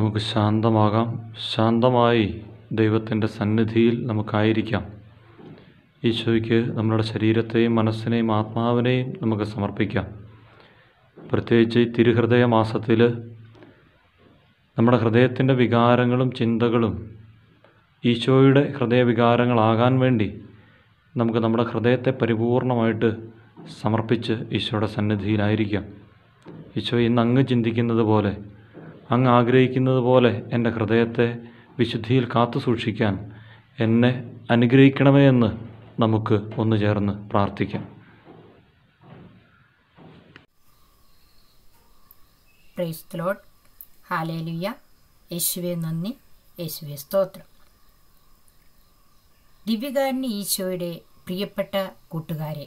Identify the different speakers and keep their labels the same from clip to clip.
Speaker 1: നമുക്ക് ശാന്തമാകാം ശാന്തമായി ദൈവത്തിൻ്റെ സന്നിധിയിൽ നമുക്കായിരിക്കാം ഈശോയ്ക്ക് നമ്മുടെ ശരീരത്തെയും മനസ്സിനെയും ആത്മാവിനെയും നമുക്ക് സമർപ്പിക്കാം പ്രത്യേകിച്ച് ഈ തിരുഹൃദയ മാസത്തിൽ നമ്മുടെ ഹൃദയത്തിൻ്റെ വികാരങ്ങളും ചിന്തകളും ഈശോയുടെ ഹൃദയവികാരങ്ങളാകാൻ വേണ്ടി നമുക്ക് നമ്മുടെ ഹൃദയത്തെ പരിപൂർണമായിട്ട് സമർപ്പിച്ച് ഈശോയുടെ സന്നിധിയിലായിരിക്കാം ഈശോ ഇന്ന് അങ്ങ് ചിന്തിക്കുന്നത് പോലെ അങ്ങ് ആഗ്രഹിക്കുന്നത് പോലെ എൻ്റെ ഹൃദയത്തെ വിശുദ്ധിയിൽ കാത്തു സൂക്ഷിക്കാൻ എന്നെ അനുഗ്രഹിക്കണമേ എന്ന് നമുക്ക് ഒന്ന് ചേർന്ന് പ്രാർത്ഥിക്കാം
Speaker 2: പ്രൈസ് ലോഡ് ഹാലേലുയ്യ യേശുവെ നന്ദി യേശുവെ സ്തോത്രം ദിവ്യകാരുണ്യ ഈശോയുടെ പ്രിയപ്പെട്ട കൂട്ടുകാരെ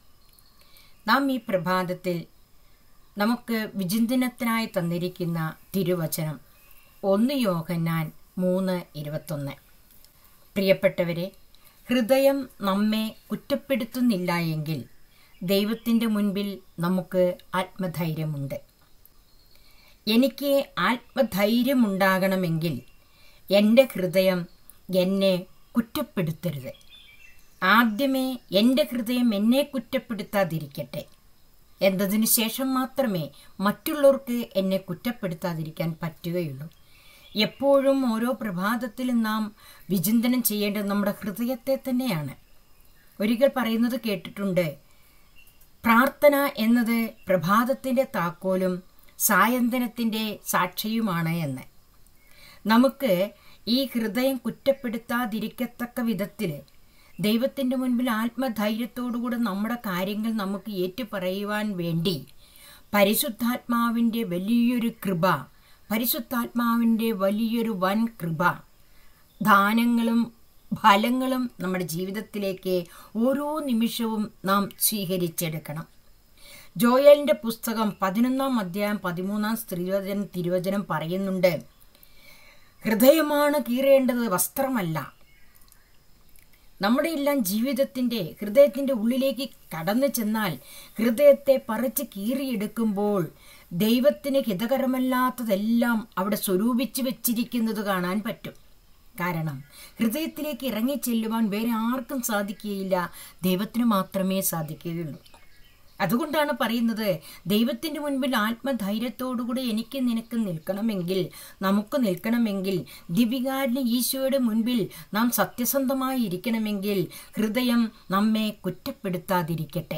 Speaker 2: നാം ഈ പ്രഭാതത്തിൽ നമുക്ക് വിചിന്തനത്തിനായി തന്നിരിക്കുന്ന തിരുവചനം ഒന്ന് യോഹന്നാൻ മൂന്ന് ഇരുപത്തൊന്ന് പ്രിയപ്പെട്ടവരെ ഹൃദയം നമ്മെ കുറ്റപ്പെടുത്തുന്നില്ല എങ്കിൽ ദൈവത്തിൻ്റെ മുൻപിൽ നമുക്ക് ആത്മധൈര്യമുണ്ട് എനിക്ക് ആത്മധൈര്യമുണ്ടാകണമെങ്കിൽ എൻ്റെ ഹൃദയം എന്നെ കുറ്റപ്പെടുത്തരുത് ആദ്യമേ എൻ്റെ ഹൃദയം എന്നെ കുറ്റപ്പെടുത്താതിരിക്കട്ടെ എന്നതിന് ശേഷം മാത്രമേ മറ്റുള്ളവർക്ക് എന്നെ കുറ്റപ്പെടുത്താതിരിക്കാൻ പറ്റുകയുള്ളൂ എപ്പോഴും ഓരോ പ്രഭാതത്തിലും നാം വിചിന്തനം ചെയ്യേണ്ടത് നമ്മുടെ ഹൃദയത്തെ തന്നെയാണ് ഒരിക്കൽ പറയുന്നത് കേട്ടിട്ടുണ്ട് പ്രാർത്ഥന എന്നത് പ്രഭാതത്തിൻ്റെ താക്കോലും സായന്തനത്തിൻ്റെ സാക്ഷിയുമാണ് എന്ന് നമുക്ക് ഈ ഹൃദയം കുറ്റപ്പെടുത്താതിരിക്കത്തക്ക വിധത്തിൽ ദൈവത്തിൻ്റെ മുൻപിൽ ആത്മധൈര്യത്തോടുകൂടെ നമ്മുടെ കാര്യങ്ങൾ നമുക്ക് ഏറ്റുപറയുവാൻ വേണ്ടി പരിശുദ്ധാത്മാവിൻ്റെ വലിയൊരു കൃപ പരിശുദ്ധാത്മാവിൻ്റെ വലിയൊരു വൻ കൃപ ദാനങ്ങളും ഫലങ്ങളും നമ്മുടെ ജീവിതത്തിലേക്ക് ഓരോ നിമിഷവും നാം സ്വീകരിച്ചെടുക്കണം ജോയലിൻ്റെ പുസ്തകം പതിനൊന്നാം അധ്യായം പതിമൂന്നാം സ്ത്രീവചനം തിരുവചനം പറയുന്നുണ്ട് ഹൃദയമാണ് കീറേണ്ടത് വസ്ത്രമല്ല നമ്മുടെ എല്ലാം ജീവിതത്തിൻ്റെ ഹൃദയത്തിൻ്റെ ഉള്ളിലേക്ക് കടന്നു ചെന്നാൽ ഹൃദയത്തെ പറിച്ച് കീറിയെടുക്കുമ്പോൾ ദൈവത്തിന് ഹിതകരമല്ലാത്തതെല്ലാം അവിടെ സ്വരൂപിച്ച് വെച്ചിരിക്കുന്നത് കാണാൻ പറ്റും കാരണം ഹൃദയത്തിലേക്ക് ഇറങ്ങിച്ചെല്ലുവാൻ വേറെ ആർക്കും സാധിക്കുകയില്ല ദൈവത്തിന് മാത്രമേ സാധിക്കുകയുള്ളൂ അതുകൊണ്ടാണ് പറയുന്നത് ദൈവത്തിൻ്റെ മുൻപിൽ ആത്മധൈര്യത്തോടുകൂടി എനിക്ക് നിനക്ക് നിൽക്കണമെങ്കിൽ നമുക്ക് നിൽക്കണമെങ്കിൽ ദിവികാരന് ഈശോയുടെ മുൻപിൽ നാം സത്യസന്ധമായി ഇരിക്കണമെങ്കിൽ ഹൃദയം നമ്മെ കുറ്റപ്പെടുത്താതിരിക്കട്ടെ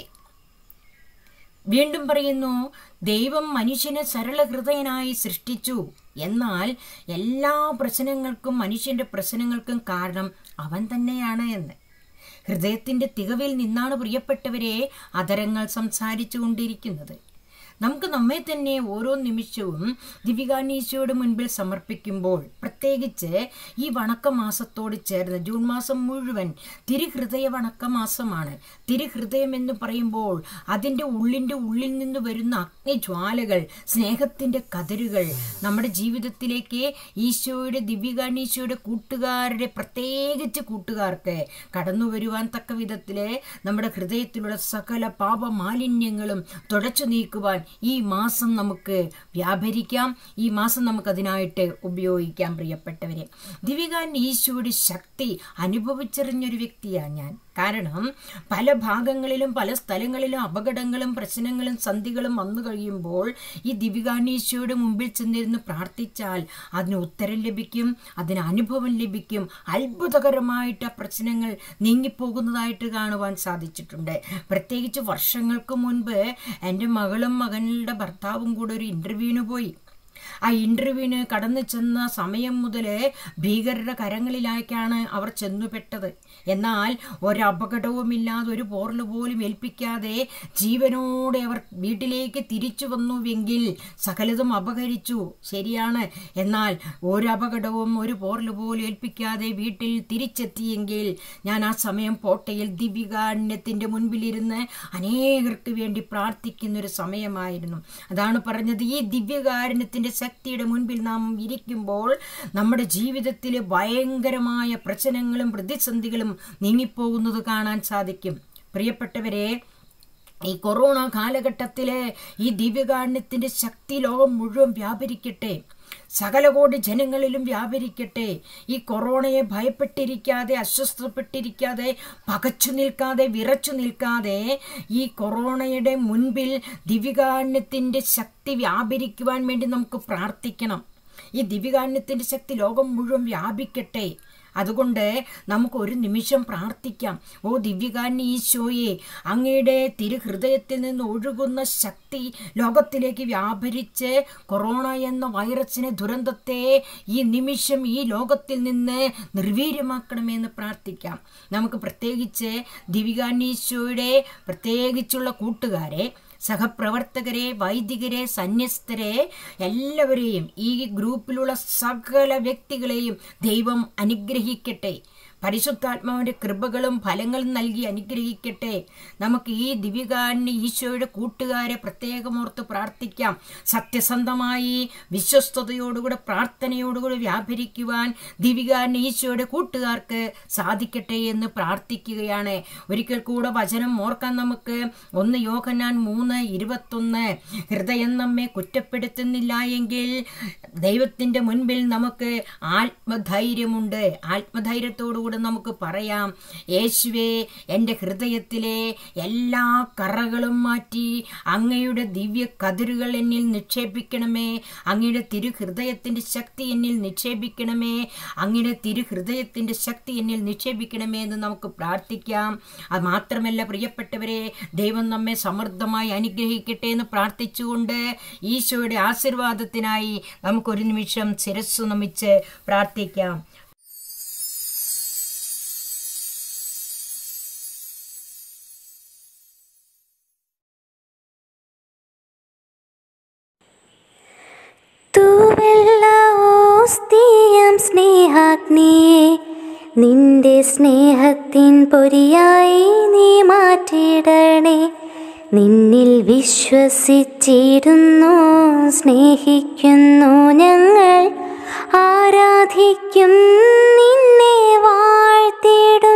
Speaker 2: വീണ്ടും പറയുന്നു ദൈവം മനുഷ്യനെ സരള ഹൃദയനായി സൃഷ്ടിച്ചു എന്നാൽ എല്ലാ പ്രശ്നങ്ങൾക്കും മനുഷ്യന്റെ പ്രശ്നങ്ങൾക്കും കാരണം അവൻ തന്നെയാണ് എന്ന് ഹൃദയത്തിൻ്റെ തികവിൽ നിന്നാണ് പ്രിയപ്പെട്ടവരെ അതരങ്ങൾ സംസാരിച്ചു കൊണ്ടിരിക്കുന്നത് നമുക്ക് നമ്മെ തന്നെ ഓരോ നിമിഷവും ദിവികാനീശോയുടെ മുൻപിൽ സമർപ്പിക്കുമ്പോൾ പ്രത്യേകിച്ച് ഈ വണക്കമാസത്തോട് ചേർന്ന് ജൂൺ മാസം മുഴുവൻ തിരുഹൃദയ വണക്കമാസമാണ് തിരുഹൃദയം എന്ന് പറയുമ്പോൾ അതിൻ്റെ ഉള്ളിൻ്റെ ഉള്ളിൽ നിന്ന് വരുന്ന അഗ്നിജ്വാലകൾ സ്നേഹത്തിൻ്റെ കതിരുകൾ നമ്മുടെ ജീവിതത്തിലേക്ക് ഈശോയുടെ ദിവ്യകാനീശോയുടെ കൂട്ടുകാരുടെ പ്രത്യേകിച്ച് കൂട്ടുകാർക്ക് കടന്നു വരുവാൻ തക്ക വിധത്തിൽ നമ്മുടെ ഹൃദയത്തിലുള്ള സകല പാപമാലിന്യങ്ങളും തുടച്ചു നീക്കുവാൻ ഈ മാസം നമുക്ക് വ്യാപരിക്കാം ഈ മാസം നമുക്ക് അതിനായിട്ട് ഉപയോഗിക്കാം പ്രിയപ്പെട്ടവരെ ദിവികാൻ ഈശോയുടെ ശക്തി അനുഭവിച്ചറിഞ്ഞൊരു വ്യക്തിയാണ് ഞാൻ കാരണം പല ഭാഗങ്ങളിലും പല സ്ഥലങ്ങളിലും അപകടങ്ങളും പ്രശ്നങ്ങളും സന്ധികളും വന്നു കഴിയുമ്പോൾ ഈ ദിവികാനീശോയുടെ മുമ്പിൽ ചെന്നിരുന്ന് പ്രാർത്ഥിച്ചാൽ അതിന് ഉത്തരം ലഭിക്കും അതിന് അനുഭവം ലഭിക്കും അത്ഭുതകരമായിട്ട് ആ പ്രശ്നങ്ങൾ നീങ്ങിപ്പോകുന്നതായിട്ട് കാണുവാൻ സാധിച്ചിട്ടുണ്ട് പ്രത്യേകിച്ച് വർഷങ്ങൾക്ക് മുൻപ് എൻ്റെ മകളും മകനുടെ ഭർത്താവും കൂടെ ഒരു ഇൻ്റർവ്യൂവിന് പോയി ആ ഇൻ്റർവ്യൂവിന് കടന്നു ചെന്ന സമയം മുതൽ ഭീകരരുടെ കരങ്ങളിലേക്കാണ് അവർ ചെന്നുപെട്ടത് എന്നാൽ ഒരപകടവുമില്ലാതെ ഒരു പോറൽ പോലും ഏൽപ്പിക്കാതെ ജീവനോടെ അവർ വീട്ടിലേക്ക് തിരിച്ചു വന്നുവെങ്കിൽ സകലതും അപഹരിച്ചു ശരിയാണ് എന്നാൽ ഒരു അപകടവും ഒരു പോറൽ പോലും ഏൽപ്പിക്കാതെ വീട്ടിൽ തിരിച്ചെത്തിയെങ്കിൽ ഞാൻ ആ സമയം പോട്ടയിൽ ദിവികാണ്യത്തിൻ്റെ മുൻപിലിരുന്ന് അനേകർക്ക് വേണ്ടി പ്രാർത്ഥിക്കുന്നൊരു സമയമായിരുന്നു അതാണ് പറഞ്ഞത് ഈ ദിവ്യകാരുണ്യത്തിൻ്റെ ശക്തിയുടെ മുൻപിൽ നാം ഇരിക്കുമ്പോൾ നമ്മുടെ ജീവിതത്തിൽ ഭയങ്കരമായ പ്രശ്നങ്ങളും പ്രതിസന്ധികളും നീങ്ങിപ്പോകുന്നത് കാണാൻ സാധിക്കും പ്രിയപ്പെട്ടവരെ ഈ കൊറോണ കാലഘട്ടത്തിലെ ഈ ദിവ്യകാരുണ്യത്തിൻ്റെ ശക്തി ലോകം മുഴുവൻ വ്യാപരിക്കട്ടെ സകല കോടി ജനങ്ങളിലും വ്യാപരിക്കട്ടെ ഈ കൊറോണയെ ഭയപ്പെട്ടിരിക്കാതെ അസ്വസ്ഥപ്പെട്ടിരിക്കാതെ പകച്ചു നിൽക്കാതെ വിറച്ചു നിൽക്കാതെ ഈ കൊറോണയുടെ മുൻപിൽ ദിവികാന്യത്തിൻ്റെ ശക്തി വ്യാപരിക്കുവാൻ വേണ്ടി നമുക്ക് പ്രാർത്ഥിക്കണം ഈ ദിവികാന്യത്തിൻ്റെ ശക്തി ലോകം മുഴുവൻ വ്യാപിക്കട്ടെ അതുകൊണ്ട് നമുക്ക് ഒരു നിമിഷം പ്രാർത്ഥിക്കാം ഓ ദിവ്യകാന്യ ഈശോയെ അങ്ങയുടെ തിരുഹൃദയത്തിൽ നിന്ന് ഒഴുകുന്ന ശക്തി ലോകത്തിലേക്ക് വ്യാപരിച്ച് കൊറോണ എന്ന വൈറസിനെ ദുരന്തത്തെ ഈ നിമിഷം ഈ ലോകത്തിൽ നിന്ന് നിർവീര്യമാക്കണമെന്ന് പ്രാർത്ഥിക്കാം നമുക്ക് പ്രത്യേകിച്ച് ദിവ്യകാന്യ ഈശോയുടെ പ്രത്യേകിച്ചുള്ള കൂട്ടുകാരെ സഹപ്രവർത്തകരെ വൈദികരെ സന്യസ്തരെ എല്ലാവരെയും ഈ ഗ്രൂപ്പിലുള്ള സകല വ്യക്തികളെയും ദൈവം അനുഗ്രഹിക്കട്ടെ പരിശുദ്ധാത്മാവിൻ്റെ കൃപകളും ഫലങ്ങളും നൽകി അനുഗ്രഹിക്കട്ടെ നമുക്ക് ഈ ദിവ്യകാരന് ഈശോയുടെ കൂട്ടുകാരെ പ്രത്യേകമോർത്ത് പ്രാർത്ഥിക്കാം സത്യസന്ധമായി വിശ്വസ്തയോടുകൂടെ പ്രാർത്ഥനയോടുകൂടി വ്യാപരിക്കുവാൻ ദിവ്യകാരന് ഈശോയുടെ കൂട്ടുകാർക്ക് സാധിക്കട്ടെ എന്ന് പ്രാർത്ഥിക്കുകയാണ് ഒരിക്കൽ കൂടെ വചനം ഓർക്കാൻ നമുക്ക് ഒന്ന് യോഹന്നാൻ മൂന്ന് ഇരുപത്തൊന്ന് ഹൃദയം നമ്മെ കുറ്റപ്പെടുത്തുന്നില്ല എങ്കിൽ ദൈവത്തിൻ്റെ മുൻപിൽ നമുക്ക് ആത്മധൈര്യമുണ്ട് ആത്മധൈര്യത്തോടുകൂടി നമുക്ക് പറയാം യേശുവേ എൻ്റെ ഹൃദയത്തിലെ എല്ലാ കറകളും മാറ്റി അങ്ങയുടെ ദിവ്യ കതിരുകൾ എന്നിൽ നിക്ഷേപിക്കണമേ അങ്ങയുടെ തിരുഹൃദയത്തിൻ്റെ ശക്തി എന്നിൽ നിക്ഷേപിക്കണമേ അങ്ങയുടെ തിരുഹൃദയത്തിൻ്റെ ശക്തി എന്നിൽ നിക്ഷേപിക്കണമേ എന്ന് നമുക്ക് പ്രാർത്ഥിക്കാം അത് മാത്രമല്ല പ്രിയപ്പെട്ടവരെ ദൈവം നമ്മെ സമൃദ്ധമായി അനുഗ്രഹിക്കട്ടെ എന്ന് പ്രാർത്ഥിച്ചുകൊണ്ട് ഈശോയുടെ ആശീർവാദത്തിനായി നമുക്കൊരു നിമിഷം ശിരസ്സു നമിച്ച് പ്രാർത്ഥിക്കാം
Speaker 3: തൂവെള്ള ഓസ്തിയം സ്നേഹാഗ്നിയെ നിന്റെ സ്നേഹത്തിൻ പൊരിയായി നീ മാറ്റിയിടണേ നിന്നിൽ വിശ്വസിച്ചിരുന്നു സ്നേഹിക്കുന്നു ഞങ്ങൾ ആരാധിക്കും നിന്നെ വാഴ്ത്തിടുന്നു